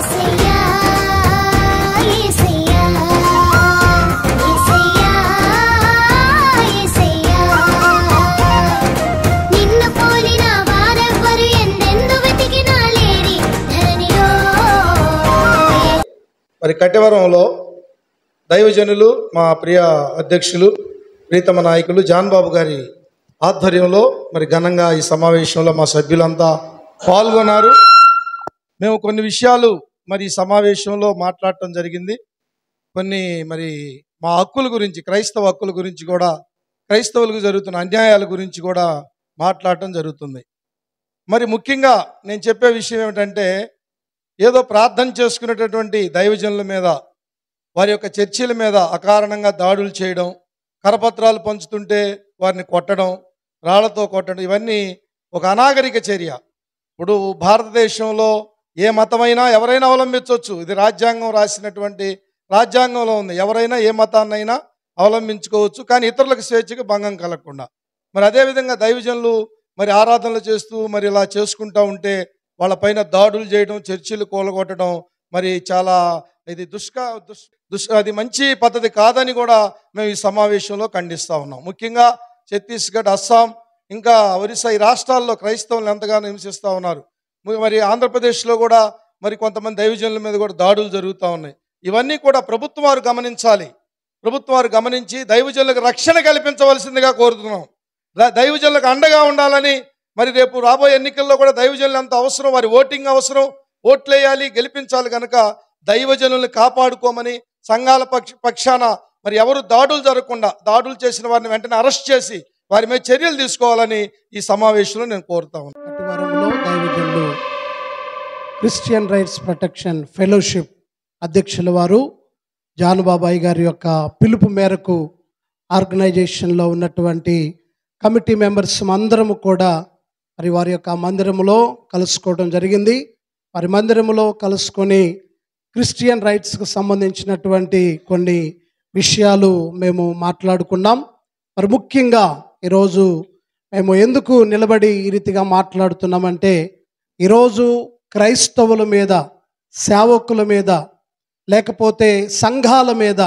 యేసయ్యా యేసయ్యా యేసయ్యా యేసయ్యా నిన్ను పోలిన వారెవ్వరు ఎందెందు వెతికినా లేరి ధరణిలో మరి కట్టెవరంలో దైవజనులు మా ప్రియ అధ్యక్షులు ప్రీతమ నాయకులు జాన్ బాబు గారి ఆధ్వర్యంలో మరి ఘనంగా ఈ సమావేశంలో మా సభ్యులంతా పాల్గొన్నారు మేము కొన్ని విషయాలు మరి ఈ సమావేశంలో మాట్లాడటం జరిగింది కొన్ని మరి మా హక్కుల గురించి క్రైస్తవ హక్కుల గురించి కూడా క్రైస్తవులకు జరుగుతున్న అన్యాయాల గురించి కూడా మాట్లాడటం జరుగుతుంది మరి ముఖ్యంగా నేను చెప్పే విషయం ఏమిటంటే ఏదో ప్రార్థన చేసుకునేటటువంటి దైవజనుల మీద వారి యొక్క చర్చిల మీద అకారణంగా దాడులు చేయడం కరపత్రాలు పంచుతుంటే వారిని కొట్టడం రాళ్లతో కొట్టడం ఇవన్నీ ఒక అనాగరిక చర్య ఇప్పుడు భారతదేశంలో ఏ మతమైనా ఎవరైనా అవలంబించవచ్చు ఇది రాజ్యాంగం రాసినటువంటి రాజ్యాంగంలో ఉంది ఎవరైనా ఏ మతాన్నైనా అవలంబించుకోవచ్చు కానీ ఇతరులకు స్వేచ్ఛకు భంగం కలగకుండా మరి అదేవిధంగా దైవజనులు మరి ఆరాధనలు చేస్తూ మరి ఇలా చేసుకుంటూ ఉంటే వాళ్ళపైన దాడులు చేయడం చర్చిలు కూలగొట్టడం మరి చాలా ఇది దుష్క దుష్ దుష్ అది మంచి పద్ధతి కాదని కూడా మేము ఈ సమావేశంలో ఖండిస్తూ ఉన్నాం ముఖ్యంగా ఛత్తీస్గఢ్ అస్సాం ఇంకా ఒరిస్సా ఈ రాష్ట్రాల్లో క్రైస్తవులు ఎంతగానో హింసిస్తూ ఉన్నారు ము- మరి ఆంధ్రప్రదేశ్లో కూడా మరి కొంతమంది దైవజనుల మీద కూడా దాడులు జరుగుతూ ఉన్నాయి ఇవన్నీ కూడా ప్రభుత్వం వారు గమనించాలి ప్రభుత్వం వారు గమనించి దైవజనులకు రక్షణ కల్పించవలసిందిగా కోరుతున్నాం ద- దైవజనులకు అండగా ఉండాలని మరి రేపు రాబోయే ఎన్నికల్లో కూడా దైవజనులు ఎంత అవసరం వారి ఓటింగ్ అవసరం ఓట్లేయాలి గెలిపించాలి కనుక దైవజనుల్ని కాపాడుకోమని సంఘాల పక్ష పక్షాన మరి ఎవరు దాడులు జరగకుండా దాడులు చేసిన వారిని వెంటనే అరెస్ట్ చేసి వారి మీద చర్యలు తీసుకోవాలని ఈ సమావేశంలో నేను కోరుతా ఉన్నాను కటివరంలో దైవజనులు క్రిస్టియన్ రైట్స్ ప్రొటెక్షన్ ఫెలోషిప్ అధ్యక్షుల వారు జానుబాబాయి గారి యొక్క పిలుపు మేరకు ఆర్గనైజేషన్లో ఉన్నటువంటి కమిటీ మెంబర్స్ అందరము కూడా మరి వారి యొక్క మందిరములో కలుసుకోవడం జరిగింది వారి మందిరములో కలుసుకొని క్రిస్టియన్ రైట్స్కు సంబంధించినటువంటి కొన్ని విషయాలు మేము మాట్లాడుకున్నాం మరి ముఖ్యంగా ఈరోజు మేము ఎందుకు నిలబడి ఈ రీతిగా మాట్లాడుతున్నామంటే ఈరోజు క్రైస్తవుల మీద సేవకుల మీద లేకపోతే సంఘాల మీద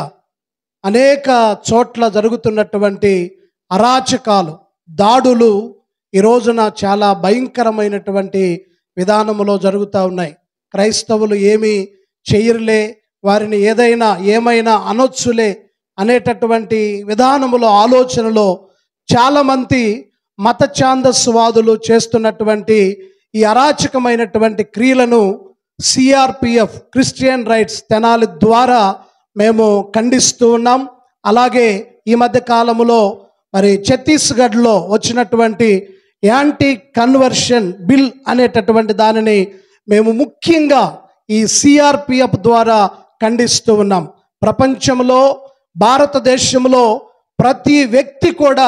అనేక చోట్ల జరుగుతున్నటువంటి అరాచకాలు దాడులు ఈ రోజున చాలా భయంకరమైనటువంటి విధానములో జరుగుతూ ఉన్నాయి క్రైస్తవులు ఏమీ చెయ్యరులే వారిని ఏదైనా ఏమైనా అనొచ్చులే అనేటటువంటి విధానములో ఆలోచనలో చాలామంది మత ఛాందస్వాదులు చేస్తున్నటువంటి ఈ అరాచకమైనటువంటి క్రియలను సిఆర్పిఎఫ్ క్రిస్టియన్ రైట్స్ తెనాలి ద్వారా మేము ఖండిస్తూ ఉన్నాం అలాగే ఈ మధ్య కాలములో మరి ఛత్తీస్గఢ్లో వచ్చినటువంటి యాంటీ కన్వర్షన్ బిల్ అనేటటువంటి దానిని మేము ముఖ్యంగా ఈ సిఆర్పిఎఫ్ ద్వారా ఖండిస్తూ ఉన్నాం ప్రపంచంలో భారతదేశంలో ప్రతి వ్యక్తి కూడా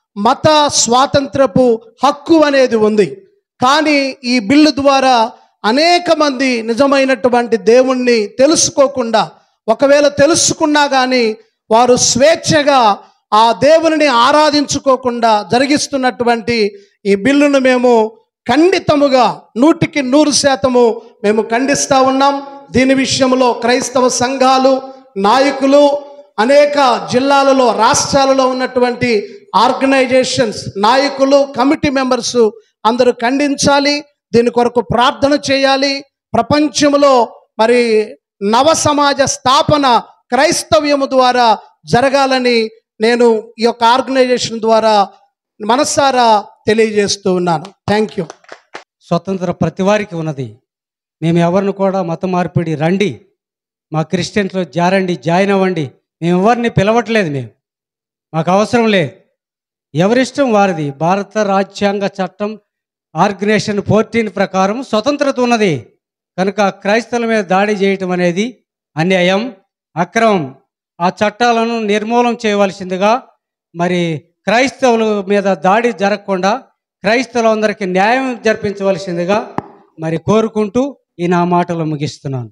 మత స్వాతంత్రపు హక్కు అనేది ఉంది కానీ ఈ బిల్లు ద్వారా అనేక మంది నిజమైనటువంటి దేవుణ్ణి తెలుసుకోకుండా ఒకవేళ తెలుసుకున్నా కానీ వారు స్వేచ్ఛగా ఆ దేవుని ఆరాధించుకోకుండా జరిగిస్తున్నటువంటి ఈ బిల్లును మేము ఖండితముగా నూటికి నూరు శాతము మేము ఖండిస్తా ఉన్నాం దీని విషయంలో క్రైస్తవ సంఘాలు నాయకులు అనేక జిల్లాలలో రాష్ట్రాలలో ఉన్నటువంటి ఆర్గనైజేషన్స్ నాయకులు కమిటీ మెంబర్స్ అందరూ ఖండించాలి దీని కొరకు ప్రార్థన చేయాలి ప్రపంచంలో మరి నవ సమాజ స్థాపన క్రైస్తవ్యము ద్వారా జరగాలని నేను ఈ యొక్క ఆర్గనైజేషన్ ద్వారా మనసారా తెలియజేస్తూ ఉన్నాను థ్యాంక్ యూ స్వతంత్ర ప్రతి వారికి ఉన్నది మేము ఎవరిని కూడా మత మార్పిడి రండి మా క్రిస్టియన్స్లో జారండి జాయిన్ అవ్వండి మేము ఎవరిని పిలవట్లేదు మేము మాకు అవసరం లేదు ఎవరిష్టం వారిది భారత రాజ్యాంగ చట్టం ఆర్గనైజేషన్ ఫోర్టీన్ ప్రకారం స్వతంత్రత ఉన్నది కనుక క్రైస్తవుల మీద దాడి చేయటం అనేది అన్యాయం అక్రమం ఆ చట్టాలను నిర్మూలన చేయవలసిందిగా మరి క్రైస్తవుల మీద దాడి జరగకుండా క్రైస్తవులందరికీ న్యాయం జరిపించవలసిందిగా మరి కోరుకుంటూ ఈ నా మాటలు ముగిస్తున్నాను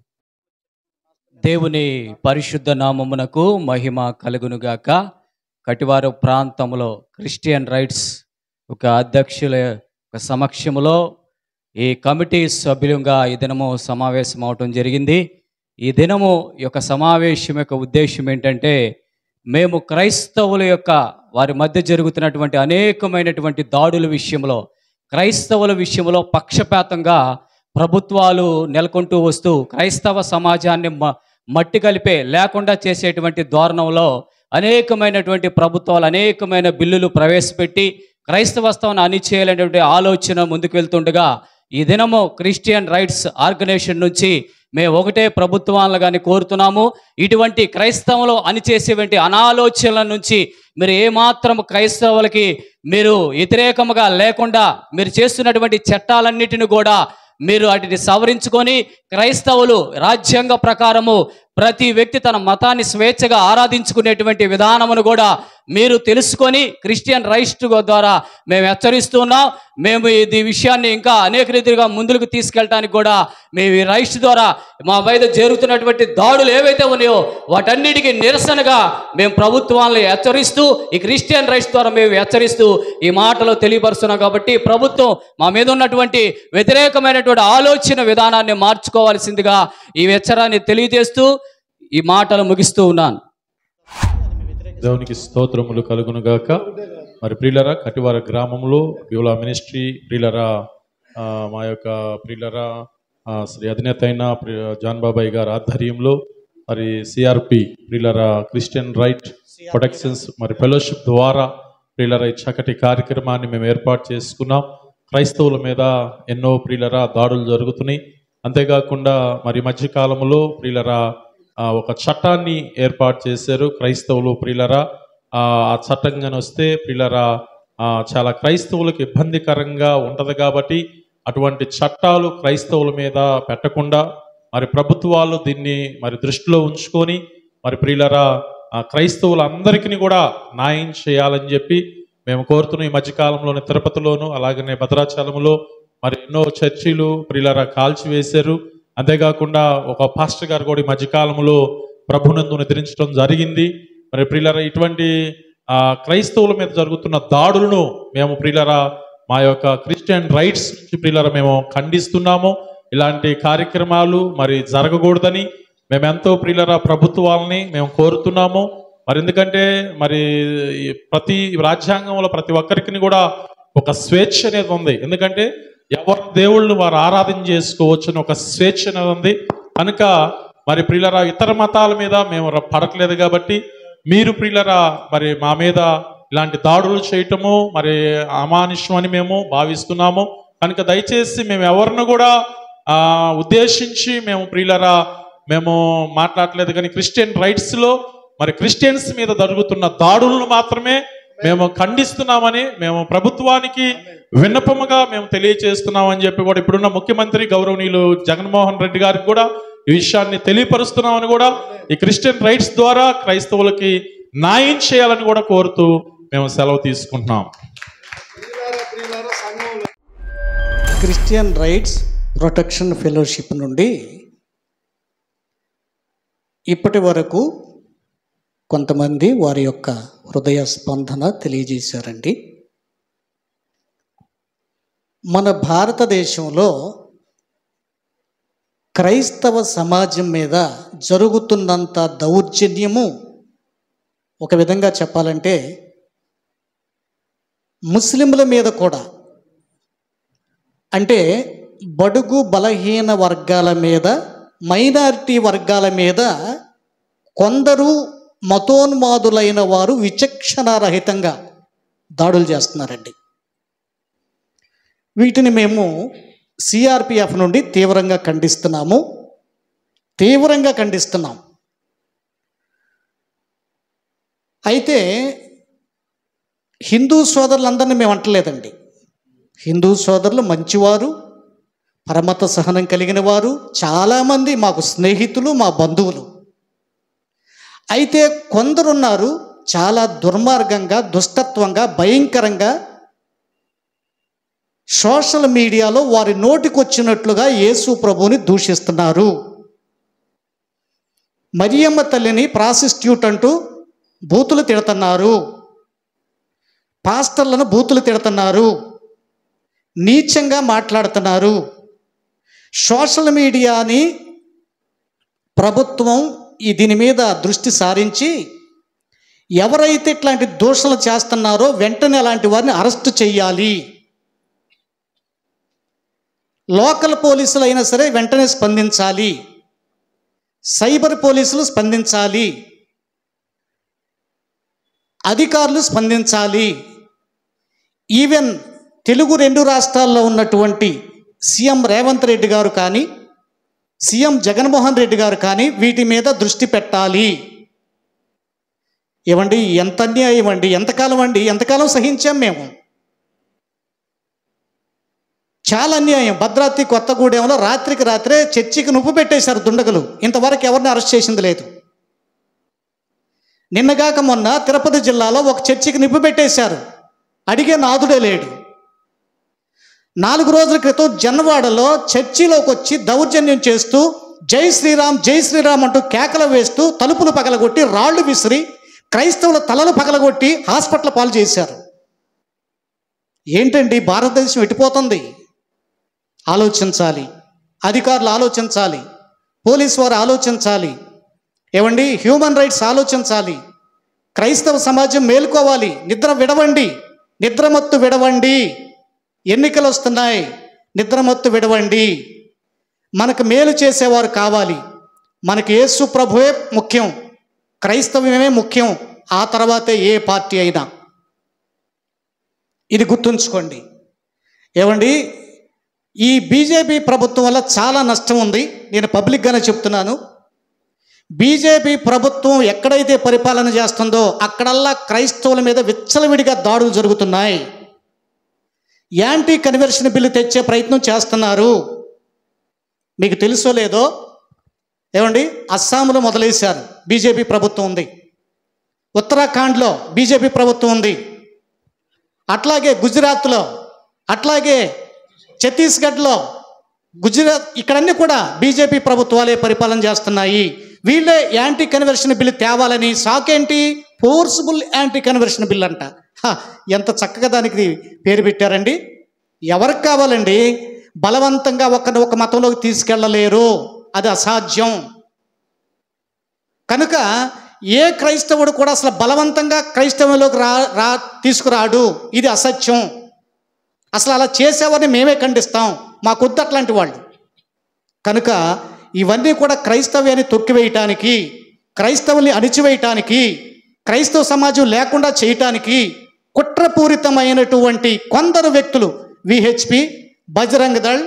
దేవుని పరిశుద్ధ నామమునకు మహిమ కలుగునుగాక కటివారు ప్రాంతంలో క్రిస్టియన్ రైట్స్ ఒక అధ్యక్షుల యొక్క సమక్షములో ఈ కమిటీ సభ్యులుగా ఈ దినము సమావేశం అవటం జరిగింది ఈ దినము యొక్క సమావేశం యొక్క ఉద్దేశం ఏంటంటే మేము క్రైస్తవుల యొక్క వారి మధ్య జరుగుతున్నటువంటి అనేకమైనటువంటి దాడుల విషయంలో క్రైస్తవుల విషయంలో పక్షపాతంగా ప్రభుత్వాలు నెలకొంటూ వస్తూ క్రైస్తవ సమాజాన్ని మ మట్టి కలిపే లేకుండా చేసేటువంటి ధోరణంలో అనేకమైనటువంటి ప్రభుత్వాలు అనేకమైన బిల్లులు ప్రవేశపెట్టి క్రైస్తవత్వాన్ని అణిచేయాలనేటువంటి ఆలోచన ముందుకు వెళ్తుండగా ఈ దినము క్రిస్టియన్ రైట్స్ ఆర్గనైజేషన్ నుంచి మేము ఒకటే ప్రభుత్వాలను కానీ కోరుతున్నాము ఇటువంటి క్రైస్తవంలో అణిచేసేటువంటి అనాలోచనల నుంచి మీరు ఏమాత్రం క్రైస్తవులకి మీరు వ్యతిరేకముగా లేకుండా మీరు చేస్తున్నటువంటి చట్టాలన్నిటిని కూడా మీరు వాటిని సవరించుకొని క్రైస్తవులు రాజ్యాంగ ప్రకారము ప్రతి వ్యక్తి తన మతాన్ని స్వేచ్ఛగా ఆరాధించుకునేటువంటి విధానమును కూడా మీరు తెలుసుకొని క్రిస్టియన్ రైస్ట్ ద్వారా మేము హెచ్చరిస్తున్నాం మేము ఇది విషయాన్ని ఇంకా అనేక రీతిగా ముందుకు తీసుకెళ్ళడానికి కూడా మేము ఈ రైస్ట్ ద్వారా మా మీద జరుగుతున్నటువంటి దాడులు ఏవైతే ఉన్నాయో వాటన్నిటికీ నిరసనగా మేము ప్రభుత్వాలను హెచ్చరిస్తూ ఈ క్రిస్టియన్ రైట్స్ ద్వారా మేము హెచ్చరిస్తూ ఈ మాటలు తెలియపరుస్తున్నాం కాబట్టి ప్రభుత్వం మా మీద ఉన్నటువంటి వ్యతిరేకమైనటువంటి ఆలోచన విధానాన్ని మార్చుకోవాల్సిందిగా ఈ హెచ్చరాన్ని తెలియజేస్తూ ఈ మాటలు ముగిస్తూ ఉన్నాను దేవునికి స్తోత్రములు కలుగును గాక మరి ప్రియులరా కటివార గ్రామంలో బివులా మినిస్ట్రీ ప్రియులరా ఆ, మా యొక్క ప్రియులరా ఆ, శ్రీ అధినేత అయిన ప్రి- జాన్ బాబాయ్ గారి ఆధ్వర్యంలో మరి సిఆర్పి ప్రియులరా క్రిస్టియన్ రైట్ ప్రొటెక్షన్స్ మరి ఫెలోషిప్ ద్వారా ప్రియులరా ఈ చక్కటి కార్యక్రమాన్ని మేము ఏర్పాటు చేసుకున్నాం క్రైస్తవుల మీద ఎన్నో ప్రియులరా దాడులు జరుగుతున్నాయి అంతేకాకుండా మరి ఈ మధ్య కాలంలో ప్రియులరా ఆ, ఒక చట్టాన్ని ఏర్పాటు చేశారు క్రైస్తవులు ప్రియులరా ఆ ఆ చట్టం కానీ వస్తే ప్రియులరా ఆ, చాలా క్రైస్తవులకు ఇబ్బందికరంగా ఉంటది కాబట్టి అటువంటి చట్టాలు క్రైస్తవుల మీద పెట్టకుండా మరి ప్రభుత్వాలు దీన్ని మరి దృష్టిలో ఉంచుకొని మరి ప్రియులరా ఆ, క్రైస్తవులందరికీ కూడా న్యాయం చేయాలని చెప్పి మేము కోరుతున్నాం ఈ మధ్యకాలంలోని తిరుపతిలోను అలాగనే భద్రాచలంలో మరి ఎన్నో చర్చిలు ప్రియులరా కాల్చివేశారు అంతేకాకుండా ఒక పాస్టర్ గారు కూడా ఈ మధ్యకాలంలో ప్రభునందు నిద్రించడం జరిగింది మరి ప్రియులరా ఇటువంటి ఆ, క్రైస్తవుల మీద జరుగుతున్న దాడులను మేము ప్రియులరా మా యొక్క క్రిస్టియన్ రైట్స్ నుంచి ప్రియులరా మేము ఖండిస్తున్నాము ఇలాంటి కార్యక్రమాలు మరి జరగకూడదని మేము ఎంతో ప్రియులరా ప్రభుత్వాలని మేము కోరుతున్నాము మరి ఎందుకంటే మరి ఈ ప్రతి రాజ్యాంగంలో ప్రతి ఒక్కరికి కూడా ఒక స్వేచ్ఛ అనేది ఉంది ఎందుకంటే ఎవరి దేవుళ్ళు వారు ఆరాధన చేసుకోవచ్చు అని ఒక స్వేచ్ఛ అనేది ఉంది కనుక మరి ప్రియులరా ఇతర మతాల మీద మేము ర- పడట్లేదు కాబట్టి మీరు ప్రియులరా మరి మా మీద ఇలాంటి దాడులు చేయటము మరి అమానుష్యం అని మేము భావిస్తున్నాము కనుక దయచేసి మేము ఎవరిని కూడా ఆ, ఉద్దేశించి మేము ప్రియులరా మేము మాట్లాడలేదు కానీ క్రిస్టియన్ రైట్స్లో మరి క్రిస్టియన్స్ మీద జరుగుతున్న దాడులను మాత్రమే మేము ఖండిస్తున్నామని మేము ప్రభుత్వానికి విన్నపముగా మేము తెలియచేస్తున్నామని చెప్పి కూడా ఇప్పుడున్న ముఖ్యమంత్రి గౌరవనీయులు జగన్మోహన్ రెడ్డి గారికి కూడా ఈ విషయాన్ని తెలియపరుస్తున్నామని కూడా ఈ క్రిస్టియన్ రైట్స్ ద్వారా క్రైస్తవులకి న్యాయం చేయాలని కూడా కోరుతూ మేము సెలవు తీసుకుంటున్నాం క్రిస్టియన్ రైట్స్ ప్రొటెక్షన్ ఫెలోషిప్ నుండి ఇప్పటి వరకు కొంతమంది వారి యొక్క హృదయ స్పందన తెలియజేశారండి మన భారతదేశంలో క్రైస్తవ సమాజం మీద జరుగుతున్నంత దౌర్జన్యము ఒక విధంగా చెప్పాలంటే ముస్లింల మీద కూడా అంటే బడుగు బలహీన వర్గాల మీద మైనారిటీ వర్గాల మీద కొందరు మతోన్మాదులైన వారు విచక్షణారహితంగా దాడులు చేస్తున్నారండి వీటిని మేము సిఆర్పిఎఫ్ నుండి తీవ్రంగా ఖండిస్తున్నాము తీవ్రంగా ఖండిస్తున్నాం అయితే హిందూ సోదరులందరినీ మేము అంటలేదండి హిందూ సోదరులు మంచివారు పరమత సహనం కలిగిన వారు చాలామంది మాకు స్నేహితులు మా బంధువులు అయితే కొందరున్నారు చాలా దుర్మార్గంగా దుష్టత్వంగా భయంకరంగా సోషల్ మీడియాలో వారి నోటికొచ్చినట్లుగా యేసు ప్రభువుని దూషిస్తున్నారు మరియమ్మ తల్లిని ప్రాసిస్ట్యూట్ అంటూ బూతులు తిడుతున్నారు పాస్టర్లను బూతులు తిడుతున్నారు నీచంగా మాట్లాడుతున్నారు సోషల్ మీడియాని ప్రభుత్వం ఈ దీని మీద దృష్టి సారించి ఎవరైతే ఇట్లాంటి దూషణలు చేస్తున్నారో వెంటనే అలాంటి వారిని అరెస్ట్ చేయాలి లోకల్ పోలీసులు అయినా సరే వెంటనే స్పందించాలి సైబర్ పోలీసులు స్పందించాలి అధికారులు స్పందించాలి ఈవెన్ తెలుగు రెండు రాష్ట్రాల్లో ఉన్నటువంటి సీఎం రేవంత్ రెడ్డి గారు కానీ సీఎం జగన్మోహన్ రెడ్డి గారు కానీ వీటి మీద దృష్టి పెట్టాలి ఏమండి ఎంత అన్యాయం అండి ఎంతకాలం అండి ఎంతకాలం సహించాం మేము చాలా అన్యాయం భద్రాద్రి కొత్తగూడెంలో రాత్రికి రాత్రే చర్చికి నువ్వు పెట్టేశారు దుండగులు ఇంతవరకు ఎవరిని అరెస్ట్ చేసింది లేదు నిన్నగాక మొన్న తిరుపతి జిల్లాలో ఒక చర్చికి నిప్పు పెట్టేశారు అడిగే నాదుడే లేడు నాలుగు రోజుల క్రితం జన్వాడలో చర్చిలోకి వచ్చి దౌర్జన్యం చేస్తూ జై శ్రీరామ్ జై శ్రీరామ్ అంటూ కేకలు వేస్తూ తలుపులు పగలగొట్టి రాళ్లు విసిరి క్రైస్తవుల తలలు పగలగొట్టి హాస్పిటల్ పాలు చేశారు ఏంటండి భారతదేశం ఎట్టిపోతుంది ఆలోచించాలి అధికారులు ఆలోచించాలి పోలీసు వారు ఆలోచించాలి ఏమండి హ్యూమన్ రైట్స్ ఆలోచించాలి క్రైస్తవ సమాజం మేలుకోవాలి నిద్ర విడవండి నిద్రమత్తు విడవండి ఎన్నికలు వస్తున్నాయి నిద్రమత్తు విడవండి మనకు మేలు చేసేవారు కావాలి మనకి యేసు ప్రభువే ముఖ్యం క్రైస్తవమే ముఖ్యం ఆ తర్వాతే ఏ పార్టీ అయినా ఇది గుర్తుంచుకోండి ఏమండి ఈ బీజేపీ ప్రభుత్వం వల్ల చాలా నష్టం ఉంది నేను పబ్లిక్గానే చెప్తున్నాను బీజేపీ ప్రభుత్వం ఎక్కడైతే పరిపాలన చేస్తుందో అక్కడల్లా క్రైస్తవుల మీద విచ్చలవిడిగా దాడులు జరుగుతున్నాయి యాంటీ కన్వర్షన్ బిల్లు తెచ్చే ప్రయత్నం చేస్తున్నారు మీకు తెలుసో లేదో ఏమండి అస్సాంలో మొదలేశారు బీజేపీ ప్రభుత్వం ఉంది ఉత్తరాఖండ్లో బీజేపీ ప్రభుత్వం ఉంది అట్లాగే గుజరాత్లో అట్లాగే ఛత్తీస్గఢ్లో గుజరాత్ ఇక్కడన్నీ కూడా బీజేపీ ప్రభుత్వాలే పరిపాలన చేస్తున్నాయి వీళ్ళే యాంటీ కన్వర్షన్ బిల్ తేవాలని సాకేంటి ఫోర్స్బుల్ యాంటీ కన్వర్షన్ బిల్ అంట హ, ఎంత చక్కగా దానికి పేరు పెట్టారండి ఎవరికి కావాలండి బలవంతంగా ఒకరిని ఒక మతంలోకి తీసుకెళ్ళలేరు అది అసాధ్యం కనుక ఏ క్రైస్తవుడు కూడా అసలు బలవంతంగా క్రైస్తవంలోకి రా రా తీసుకురాడు ఇది అసత్యం అసలు అలా చేసేవారిని మేమే ఖండిస్తాం మాకొద్దు అట్లాంటి వాళ్ళు కనుక ఇవన్నీ కూడా క్రైస్తవ్యాన్ని తొక్కివేయటానికి క్రైస్తవుల్ని అణిచివేయటానికి క్రైస్తవ సమాజం లేకుండా చేయటానికి కుట్రపూరితమైనటువంటి కొందరు వ్యక్తులు విహెచ్పి బజరంగ దళ్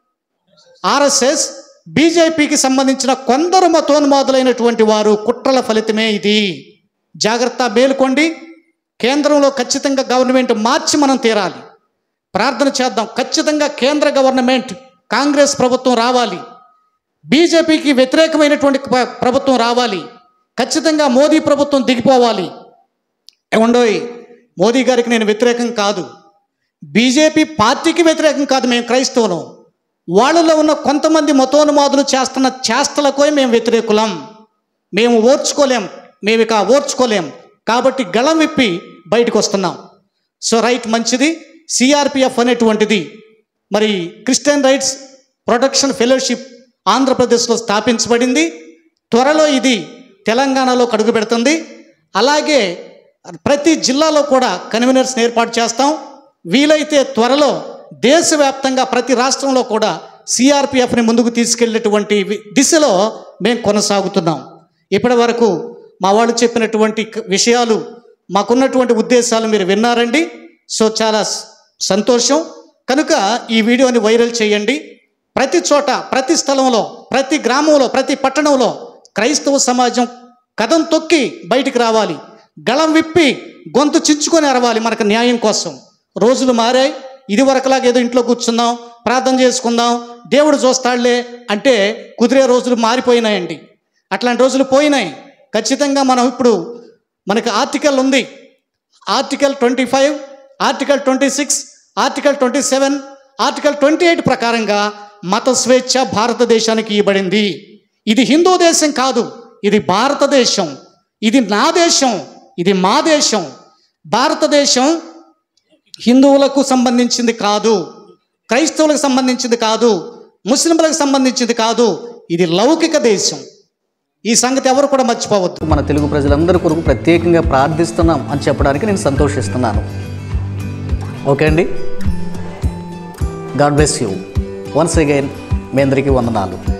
ఆర్ఎస్ఎస్ బీజేపీకి సంబంధించిన కొందరు మతోన్మాదులైనటువంటి వారు కుట్రల ఫలితమే ఇది జాగ్రత్త మేలుకోండి కేంద్రంలో ఖచ్చితంగా గవర్నమెంట్ మార్చి మనం తీరాలి ప్రార్థన చేద్దాం ఖచ్చితంగా కేంద్ర గవర్నమెంట్ కాంగ్రెస్ ప్రభుత్వం రావాలి బీజేపీకి వ్యతిరేకమైనటువంటి ప్ర- ప్రభుత్వం రావాలి ఖచ్చితంగా మోదీ ప్రభుత్వం దిగిపోవాలి ఏమండోయ్ మోదీ గారికి నేను వ్యతిరేకం కాదు బీజేపీ పార్టీకి వ్యతిరేకం కాదు మేము క్రైస్తవులం వాళ్ళలో ఉన్న కొంతమంది మతోన్మాదులు చేస్తున్న చేష్టలకో మేము వ్యతిరేకులం మేము ఓర్చుకోలేం మేము ఇక ఓర్చుకోలేం కాబట్టి గళం విప్పి బయటకు వస్తున్నాం సో రైట్ మంచిది సిఆర్పిఎఫ్ అనేటువంటిది మరి క్రిస్టియన్ రైట్స్ ప్రొటెక్షన్ ఫెలోషిప్ ఆంధ్రప్రదేశ్లో స్థాపించబడింది త్వరలో ఇది తెలంగాణలో కడుగు పెడుతుంది అలాగే ప్రతి జిల్లాలో కూడా కన్వీనర్స్ని ఏర్పాటు చేస్తాం వీలైతే త్వరలో దేశవ్యాప్తంగా ప్రతి రాష్ట్రంలో కూడా సిఆర్పిఎఫ్ని ముందుకు తీసుకెళ్ళేటువంటి వి- దిశలో మేము కొనసాగుతున్నాం ఇప్పటి వరకు మా వాళ్ళు చెప్పినటువంటి క- విషయాలు మాకున్నటువంటి ఉద్దేశాలు మీరు విన్నారండి సో చాలా స- సంతోషం కనుక ఈ వీడియోని వైరల్ చేయండి ప్రతి చోట ప్రతి స్థలంలో ప్రతి గ్రామంలో ప్రతి పట్టణంలో క్రైస్తవ సమాజం కథం తొక్కి బయటికి రావాలి గళం విప్పి గొంతు చించుకొని అరవాలి మనకు న్యాయం కోసం రోజులు మారాయి ఇది వరకులాగా ఏదో ఇంట్లో కూర్చుందాం ప్రార్థన చేసుకుందాం దేవుడు చూస్తాడులే అంటే కుదిరే రోజులు మారిపోయినాయండి అట్లాంటి రోజులు పోయినాయి ఖచ్చితంగా మనం ఇప్పుడు మనకి ఆర్టికల్ ఉంది article twenty five article twenty six article twenty seven article twenty eight ప్రకారంగా మత స్వేచ్ఛ భారతదేశానికి ఇవ్వబడింది ఇది హిందూ దేశం కాదు ఇది భారతదేశం ఇది నా దేశం ఇది మా దేశం భారతదేశం హిందువులకు సంబంధించింది కాదు క్రైస్తవులకు సంబంధించింది కాదు ముస్లింలకు సంబంధించింది కాదు ఇది లౌకిక దేశం ఈ సంగతి ఎవరు కూడా మర్చిపోవద్దు మన తెలుగు ప్రజలందరి కొరకు ప్రత్యేకంగా ప్రార్థిస్తున్నాం అని చెప్పడానికి నేను సంతోషిస్తున్నాను ఓకే అండి God bless you once again మీ అందరికీ వందనాలు